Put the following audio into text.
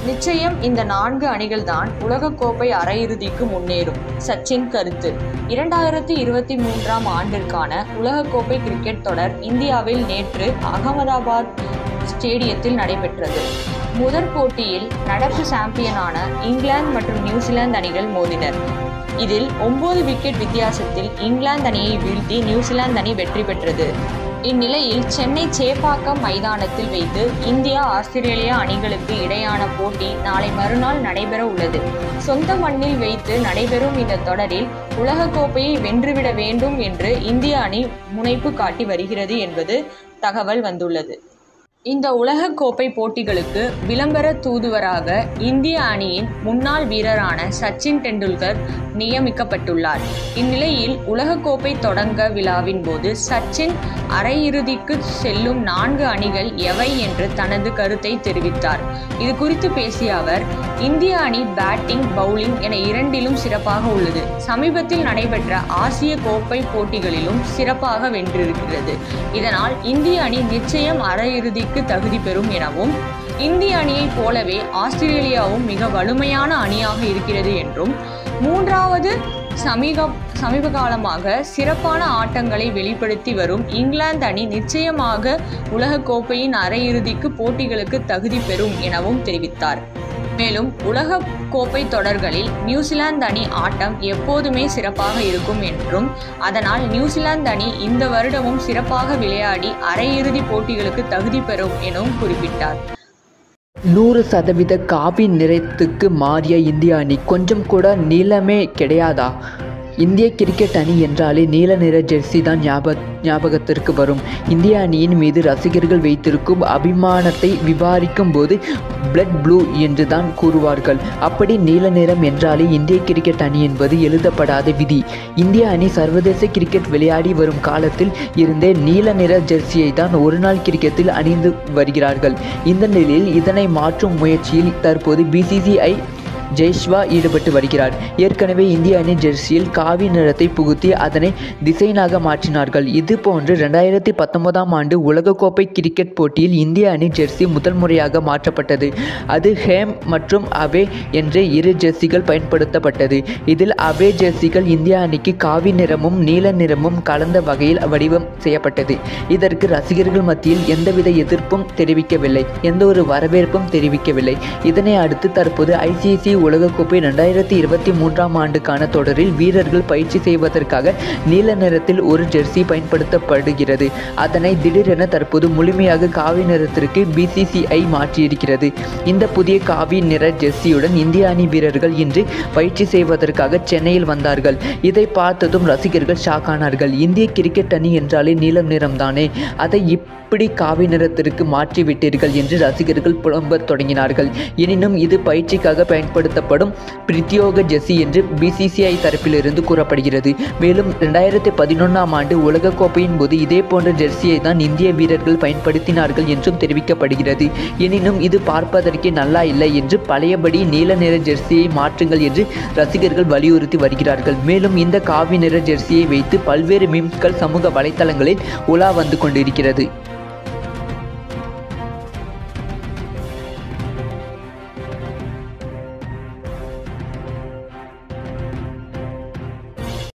நிச்சயம் இந்த நான்கு அணிகள்தான் உலகக்கோப்பை அரையிறுதிக்கு முன்னேறும் சச்சின் கருத்து இரண்டாயிரத்தி இருபத்தி மூன்றாம் ஆண்டிற்கான உலகக்கோப்பை கிரிக்கெட் தொடர் இந்தியாவில் நேற்று அகமதாபாத் ஸ்டேடியத்தில் நடைபெற்றது முதற் போட்டியில் நடப்பு சாம்பியனான இங்கிலாந்து மற்றும் நியூசிலாந்து அணிகள் மோதினர் இதில் ஒன்பது விக்கெட் வித்தியாசத்தில் இங்கிலாந்து அணியை வீழ்த்தி நியூசிலாந்து அணி வெற்றி பெற்றது இந்நிலையில் சென்னை சேப்பாக்கம் மைதானத்தில் வைத்து இந்தியா ஆஸ்திரேலியா அணிகளுக்கு இடையான போட்டி நாளை மறுநாள் நடைபெற உள்ளது சொந்த மண்ணில் வைத்து நடைபெறும் இந்த தொடரில் உலகக்கோப்பையை வென்றுவிட வேண்டும் என்று இந்திய அணி முனைப்பு காட்டி வருகிறது என்பது தகவல் வந்துள்ளது இந்த உலகக்கோப்பை போட்டிகளுக்கு விளம்பர தூதுவராக இந்திய அணியின் முன்னாள் வீரரான சச்சின் டெண்டுல்கர் நியமிக்கப்பட்டுள்ளார் இந்நிலையில் உலகக்கோப்பை தொடங்க விழாவின் போது சச்சின் அரையிறுதிக்கு செல்லும் நான்கு அணிகள் எவை என்று தனது கருத்தை தெரிவித்தார் இது குறித்து பேசிய அவர் இந்திய அணி பேட்டிங் பவுலிங் என இரண்டிலும் சிறப்பாக உள்ளது சமீபத்தில் நடைபெற்ற ஆசிய கோப்பை போட்டிகளிலும் சிறப்பாக வென்றிருக்கிறது இதனால் இந்திய அணி நிச்சயம் அரையிறுதிக்கு தகுதி பெறும் எனவும் இந்திய அணியைப் போலவே ஆஸ்திரேலியாவும் மிக வலிமையான அணியாக இருக்கிறது என்றும் மூன்றாவது சமீக சமீப காலமாக சிறப்பான ஆட்டங்களை வெளிப்படுத்தி வரும் இங்கிலாந்து அணி நிச்சயமாக உலகக்கோப்பையின் அரையிறுதிக்கு போட்டிகளுக்கு தகுதி பெறும் எனவும் தெரிவித்தார் மேலும் உலக கோப்பை தொடர்களில் நியூசிலாந்து அணி ஆட்டம் எப்போதுமே சிறப்பாக இருக்கும் என்றும் அதனால் நியூசிலாந்து அணி இந்த வருடமும் சிறப்பாக விளையாடி அரையிறுதி போட்டிகளுக்கு தகுதி பெறும் எனவும் குறிப்பிட்டார் நூறு சதவீத காவி நிறத்துக்கு மாறிய இந்திய அணி கொஞ்சம் கூட நீளமே கிடையாதா இந்திய கிரிக்கெட் அணி என்றாலே நீல நிற ஜெர்சி தான் ஞாபக ஞாபகத்திற்கு வரும் இந்திய அணியின் மீது ரசிகர்கள் வைத்திருக்கும் அபிமானத்தை விவாரிக்கும் போது பிளட் ப்ளூ என்று தான் கூறுவார்கள் அப்படி நீல நிறம் என்றாலே இந்திய கிரிக்கெட் அணி என்பது எழுதப்படாத விதி இந்திய அணி சர்வதேச கிரிக்கெட் விளையாடி வரும் காலத்தில் இருந்தே நீல நிற ஜெர்சியை தான் ஒருநாள் கிரிக்கெட்டில் அணிந்து வருகிறார்கள் இந்த நிலையில் இதனை மாற்றும் முயற்சியில் தற்போது பிசிசிஐ ஜெய்ஷ்வா ஈடுபட்டு வருகிறார் ஏற்கனவே இந்திய அணி ஜெர்சியில் காவி நிறத்தை புகுத்தி அதனை டிசைனாக மாற்றினார்கள் இது போன்று ரெண்டாயிரத்தி பத்தொன்பதாம் ஆண்டு உலகக்கோப்பை கிரிக்கெட் போட்டியில் இந்திய அணி ஜெர்சி முதல் முறையாக மாற்றப்பட்டது அது ஹேம் மற்றும் அவே என்ற இரு ஜெர்சிகள் பயன்படுத்தப்பட்டது இதில் அவே ஜெர்சிகள் இந்திய அணிக்கு காவி நிறமும் நீல நிறமும் கலந்த வகையில் வடிவம் செய்யப்பட்டது இதற்கு ரசிகர்கள் மத்தியில் எந்தவித எதிர்ப்பும் தெரிவிக்கவில்லை எந்த ஒரு வரவேற்பும் தெரிவிக்கவில்லை இதனை அடுத்து தற்போது ஐசிசி உலகக்கோப்பை ரெண்டாயிரத்தி இருபத்தி மூன்றாம் ஆண்டுக்கான தொடரில் வீரர்கள் பயிற்சி செய்வதற்காக நீல நிறத்தில் ஒரு ஜெர்சி பயன்படுத்தப்படுகிறது அதனை திடீரென தற்போது முழுமையாக காவி நிறத்திற்கு பிசிசிஐ மாற்றியிருக்கிறது இந்த புதிய காவி நிற ஜெர்சியுடன் இந்திய அணி வீரர்கள் இன்று பயிற்சி செய்வதற்காக சென்னையில் வந்தார்கள் இதை பார்த்ததும் ரசிகர்கள் ஷாக் ஆனார்கள் இந்திய கிரிக்கெட் அணி என்றாலே நீலம் நிறம்தானே அதை இப்படி காவி நிறத்திற்கு மாற்றி விட்டீர்கள் என்று ரசிகர்கள் புலம்பத் தொடங்கினார்கள் எனினும் இது பயிற்சிக்காக பயன்படுத்தப்படும் பிரத்யோக ஜெர்சி என்று பிசிசிஐ தரப்பிலிருந்து கூறப்படுகிறது மேலும் ரெண்டாயிரத்தி பதினொன்றாம் ஆண்டு உலகக்கோப்பையின் போது இதே போன்ற ஜெர்சியை தான் இந்திய வீரர்கள் பயன்படுத்தினார்கள் என்றும் தெரிவிக்கப்படுகிறது எனினும் இது பார்ப்பதற்கே நல்லா இல்லை என்று பழையபடி நீல நிற ஜெர்சியை மாற்றுங்கள் என்று ரசிகர்கள் வலியுறுத்தி வருகிறார்கள் மேலும் இந்த காவி நிற ஜெர்சியை வைத்து பல்வேறு மீம்ஸ்கள் சமூக வலைத்தளங்களில் உலா வந்து கொண்டிருக்கிறது